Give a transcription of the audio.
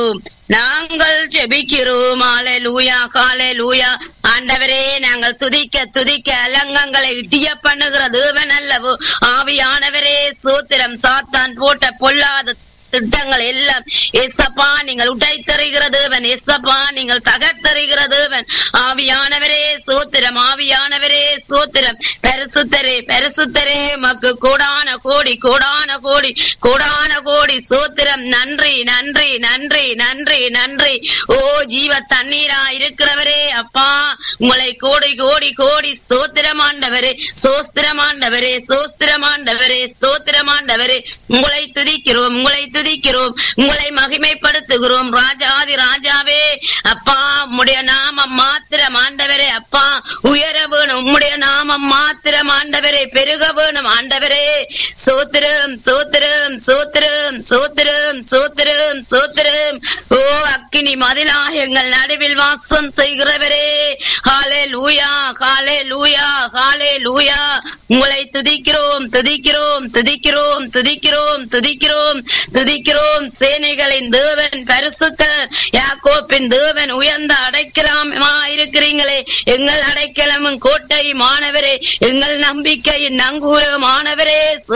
நாங்கள் ஜெபிக்கிறோம் லூயா காலே லூயா ஆண்டவரே நாங்கள் துதிக்க துதிக்க அலங்கங்களை இட்டிய பண்ணுகிற தேவன் அல்லவோ ஆவியானவரே சூத்திரம் சாத்தான் போட்ட பொல்லாத திட்டங்கள் எல்லாம் எசப்பா நீங்கள் உடைத்தறிகிற தேவன் எசப்பா நீங்கள் தகர்த்தறிகிற தேவன் ஆவியானவரே சூத்திரம் ஆவியானவரே சூத்திரம் பரிசுத்தரே பரிசுத்தரே மக்கு கூடான கோடி கூடான கோடி கூடான கோடி சூத்திரம் நன்றி நன்றி நன்றி நன்றி நன்றி ஓ ஜீவ தண்ணீரா இருக்கிறவரே அப்பா உங்களை கோடி கோடி கோடி ஸ்தோத்திரமாண்டவரே சோஸ்திரமாண்டவரே சோஸ்திரமாண்டவரே ஸ்தோத்திரமாண்டவரே உங்களை துதிக்கிறோம் உங்களை துதிக்கிறோம் உங்களை மகிமைப்படுத்துகிறோம் ராஜாதி ராஜாவே அப்பா உம்முடைய நாமம் மாத்திரம் ஆண்டவரே அப்பா உயர வேணும் உம்முடைய நாமம் மாத்திரம் ஆண்டவரே பெருக வேணும் ஆண்டவரே சோத்திரம் சோத்திரம் சோத்திரம் சோத்திரம் சோத்திரம் சோத்திரம் ஓ அக்கினி மதிலாக எங்கள் நடுவில் வாசம் செய்கிறவரே ஹாலே லூயா ஹாலே லூயா ஹாலே லூயா உங்களை துதிக்கிறோம் துதிக்கிறோம் துதிக்கிறோம் துதிக்கிறோம் துதிக்கிறோம் துதிக்கிறோம் சேனைகளின் தேவன் பரிசுத்த யாக்கோப்பின் தேவன் உயர்ந்த அடைக்கலாமா இருக்கிறீங்களே எங்கள் அடைக்கலமும் கோட்டை மாணவரே எங்கள் நம்பிக்கையின் நங்கூர மாணவரே